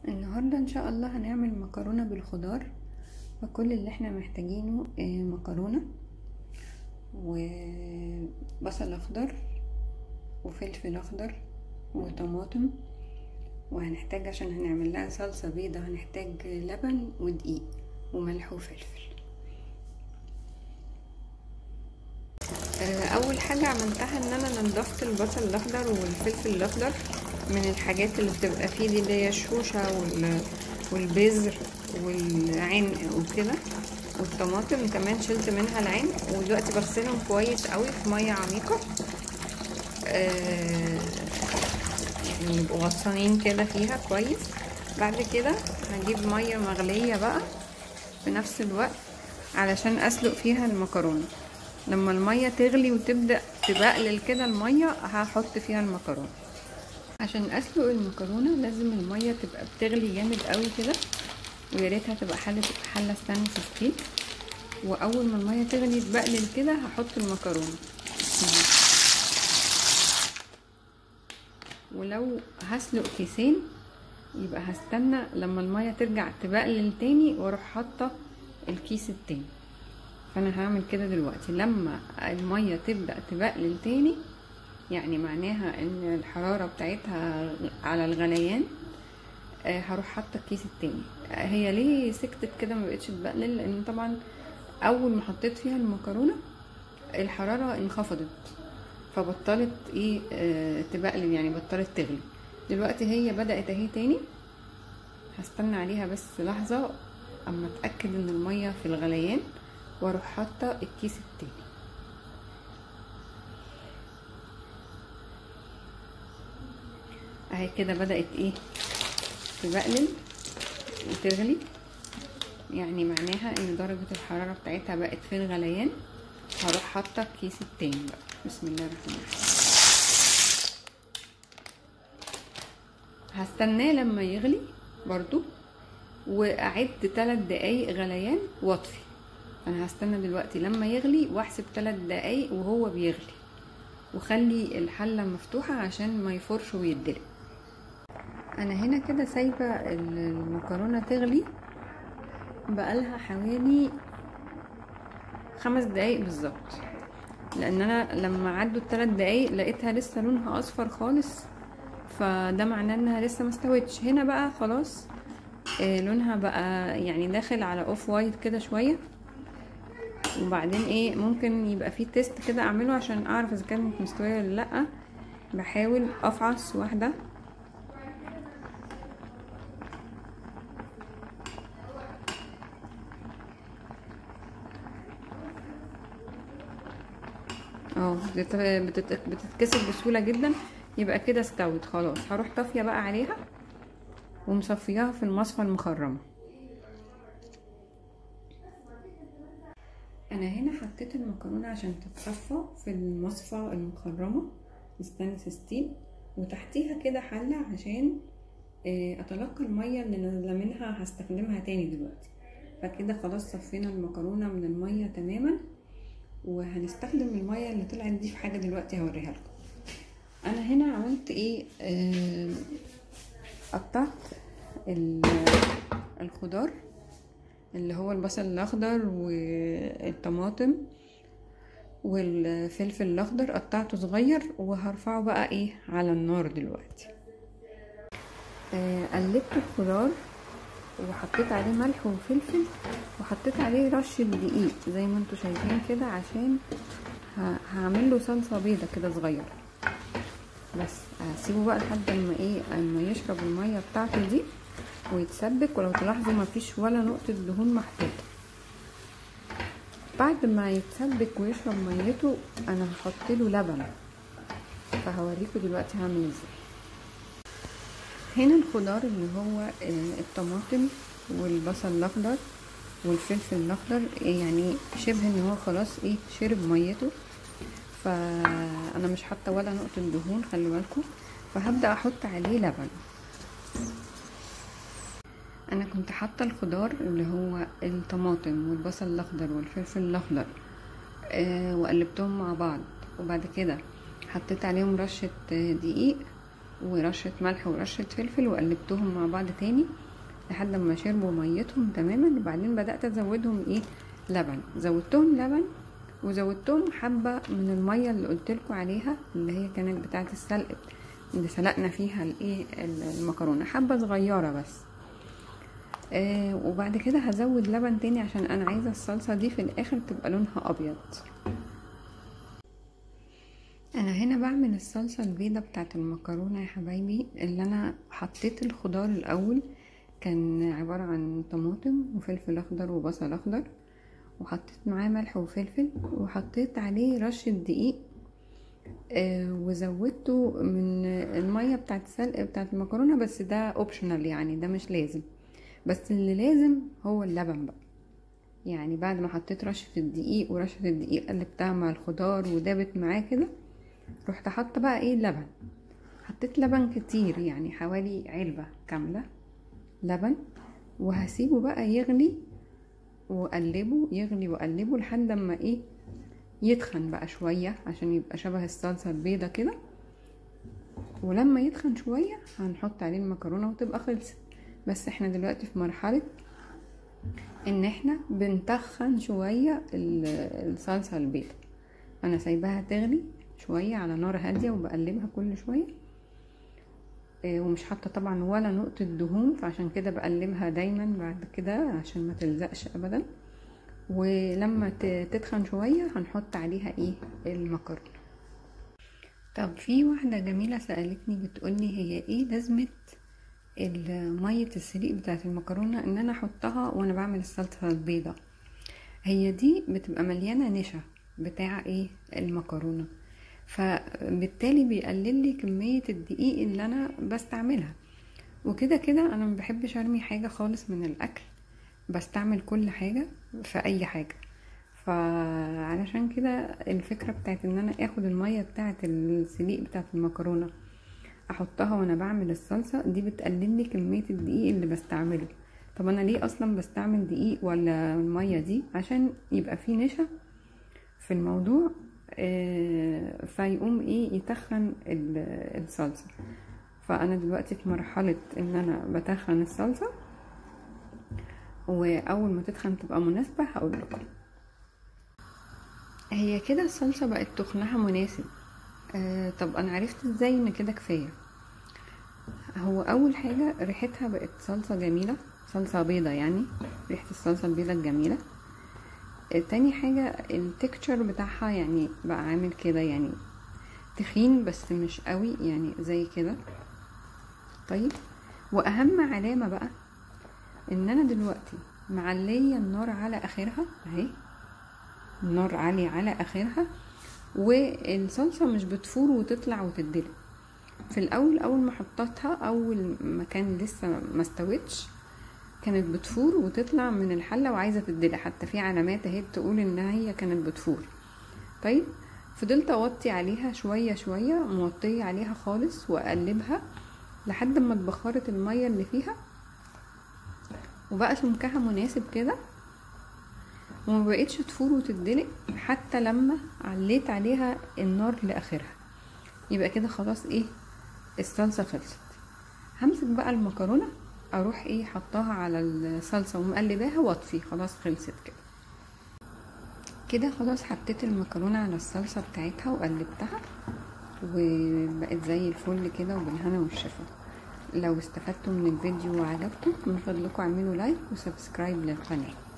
النهاردة ان شاء الله هنعمل مكرونة بالخضار فكل اللي احنا محتاجينه آه، مكرونة وبصل اخضر وفلفل اخضر وطماطم وهنحتاج عشان هنعمل لها صلصة بيضة هنحتاج لبن ودقيق وملح وفلفل آه، اول حاجة عملتها ان انا نضفت البصل الاخضر والفلفل الاخضر من الحاجات اللي بتبقى فيه دي اللي هي الشوشة وال... والبذر والعنق وكده والطماطم كمان شلت منها العين ودلوقتي بغسلهم كويس قوي في مية عميقة آه يعني يبقوا غطسانين كده فيها كويس بعد كده هجيب مية مغلية بقى في نفس الوقت علشان اسلق فيها المكرونة لما المية تغلي وتبدأ تبقلل كده المية هحط فيها المكرونة عشان اسلق المكرونه لازم الميه تبقى بتغلي جامد قوي كده ويا ريتها تبقى حله حله ستانلس ستيل واول ما الميه تغلي تبقلل كده هحط المكرونه ولو هسلق كيسين يبقى هستنى لما الميه ترجع تبقلل تاني واروح حاطه الكيس التاني فانا هعمل كده دلوقتي لما الميه تبدا تبقلل تاني يعني معناها ان الحرارة بتاعتها على الغليان آه هروح حاطة الكيس التاني آه هي ليه سكتت كده ما بقتش تبقلل لان طبعا اول ما حطيت فيها المكرونة الحرارة انخفضت فبطلت ايه آه تبقلل يعني بطلت تغلي دلوقتي هي بدأت اهي تاني هستنى عليها بس لحظة اما اتأكد ان المية في الغليان واروح حاطة الكيس التاني اهي كده بدأت ايه تبقلل وتغلي يعني معناها ان درجة الحرارة بتاعتها بقت في الغليان هروح حاطة الكيس التاني بقى بسم الله الرحمن الرحيم هستناه لما يغلي برضو واعد تلات دقايق غليان واطفي انا هستنى دلوقتي لما يغلي واحسب تلات دقايق وهو بيغلي وخلي الحلة مفتوحة عشان ما يفرش ويدلق انا هنا كده سايبه المكرونه تغلي بقالها حوالي خمس دقايق بالظبط لان انا لما عدوا الثلاث دقايق لقيتها لسه لونها اصفر خالص فده معناه انها لسه ما استوتش هنا بقى خلاص آه لونها بقى يعني داخل على اوف وايت كده شويه وبعدين ايه ممكن يبقى فيه تيست كده اعمله عشان اعرف اذا كانت مستويه ولا لا بحاول افعص واحده اه بتتكسر بسهوله جدا يبقى كده استوت خلاص هروح طافيه بقى عليها ومصفياها في المصفى المخرمه انا هنا حطيت المكرونه عشان تتصفى في المصفى المخرمه ستانلس ستيل وتحتيها كده حله عشان اتلقى الميه اللي نازله منها هستخدمها تاني دلوقتي فكده خلاص صفينا المكرونه من الميه تماما وهنستخدم الميه اللي طلعت دي في حاجه دلوقتي هوريها لكم انا هنا عملت ايه آه قطعت الخضار اللي هو البصل الاخضر والطماطم والفلفل الاخضر قطعته صغير وهرفعه بقى ايه على النار دلوقتي آه قلبت الخضار وحطيت عليه ملح وفلفل وحطيت عليه رشة دقيق زي ما انتوا شايفين كده عشان هعمل له صلصة بيضة كده صغيرة بس هسيبه بقى لحد ما ايه اما يشرب المية بتاعته دي ويتسبك ولو تلاحظوا مفيش ولا نقطة دهون محطوطة بعد ما يتسبك ويشرب ميته انا هحط له لبن فهوريكم دلوقتي هعمل ازاي هنا الخضار اللي هو الطماطم والبصل الاخضر والفلفل الاخضر يعني شبه ان هو خلاص ايه شرب ميته فانا مش حاطه ولا نقطه دهون خلي بالكم فهبدا احط عليه لبن انا كنت حاطه الخضار اللي هو الطماطم والبصل الاخضر والفلفل الاخضر أه وقلبتهم مع بعض وبعد كده حطيت عليهم رشه دقيق ورشة ملح ورشة فلفل وقلبتهم مع بعض تاني لحد ما شربوا ميتهم تماما وبعدين بدأت ازودهم ايه لبن زودتهم لبن وزودتهم حبة من المية اللي قلتلكوا عليها اللي هي كانت بتاعة السلق اللي سلقنا فيها الايه المكرونة حبة صغيرة بس آه وبعد كده هزود لبن تاني عشان انا عايزة الصلصة دي في الاخر تبقى لونها ابيض انا هنا بعمل الصلصة البيضة بتاعت المكرونة يا حبايبي اللي انا حطيت الخضار الاول كان عبارة عن طماطم وفلفل اخضر وبصل اخضر وحطيت معاه ملح وفلفل وحطيت عليه رشة دقيق آه وزودته من المية بتاعت السلق بتاعت المكرونة بس ده اوبشنال يعني ده مش لازم بس اللي لازم هو اللبن بقى يعني بعد ما حطيت رشة الدقيق ورشة الدقيق قلبتها مع الخضار ودابت معاه كده رحت حاطة بقى ايه لبن حطيت لبن كتير يعني حوالي علبة كاملة لبن وهسيبه بقى يغلي وقلبه يغلي وقلبه لحد اما ايه يتخن بقى شوية عشان يبقى شبه الصلصة البيضة كده ولما يتخن شوية هنحط عليه المكرونة وتبقى خلصت بس احنا دلوقتي في مرحلة ان احنا بنتخن شوية الصلصة البيضة انا سايباها تغلي شوية على نار هادية وبقلبها كل شوية ومش حاطه طبعا ولا نقطه دهون فعشان كده بقلبها دايما بعد كده عشان ما تلزقش ابدا ولما تتخن شويه هنحط عليها ايه المكرونه طب في واحده جميله سالتني بتقولي هي ايه لازمه ميه السليق بتاعه المكرونه ان انا احطها وانا بعمل السلطه البيضه هي دي بتبقى مليانه نشا بتاع ايه المكرونه فبالتالي بيقلل لي كمية الدقيق اللي انا بستعملها وكده كده انا ما بحبش ارمي حاجة خالص من الاكل بستعمل كل حاجة في اي حاجة فعلشان كده الفكرة بتاعت ان انا اخد المية بتاعت السليق بتاعت المكرونة احطها وانا بعمل الصلصة دي بتقلل لي كمية الدقيق اللي بستعمله طب انا ليه اصلا بستعمل دقيق ولا المية دي عشان يبقى في نشا في الموضوع فيقوم ايه يتخن الصلصة فانا دلوقتي في مرحلة ان انا بتخن الصلصة واول ما تتخن تبقى مناسبة هقول لكم هي كده الصلصة بقت تخنها مناسب آه طب انا عرفت ازاي ان كده كفاية هو اول حاجة ريحتها بقت صلصة جميلة صلصة بيضة يعني ريحة الصلصة البيضة الجميلة تاني حاجة التكتشر بتاعها يعني بقى عامل كده يعني تخين بس مش قوي يعني زي كده طيب واهم علامة بقى ان انا دلوقتي معلية النار على اخرها اهي النار عالية على اخرها والصلصة مش بتفور وتطلع وتدلق في الاول اول ما حطيتها اول ما كان لسه ما استوتش كانت بتفور وتطلع من الحله وعايزه تدلق حتى في علامات اهي بتقول انها هي كانت بتفور طيب فضلت اوطي عليها شويه شويه موطيه عليها خالص واقلبها لحد ما اتبخرت الميه اللي فيها وبقى سمكها مناسب كده وما بقتش تفور وتدلق حتى لما عليت عليها النار لاخرها يبقى كده خلاص ايه الصلصه خلصت همسك بقى المكرونه اروح ايه حطاها على الصلصه ومقلباها واطفي خلاص خلصت كده كده خلاص حطيت المكرونه على الصلصه بتاعتها وقلبتها وبقت زي الفل كده وبالهنا والشفا لو استفدتوا من الفيديو وعجبكم من فضلكم اعملوا لايك وسبسكرايب للقناه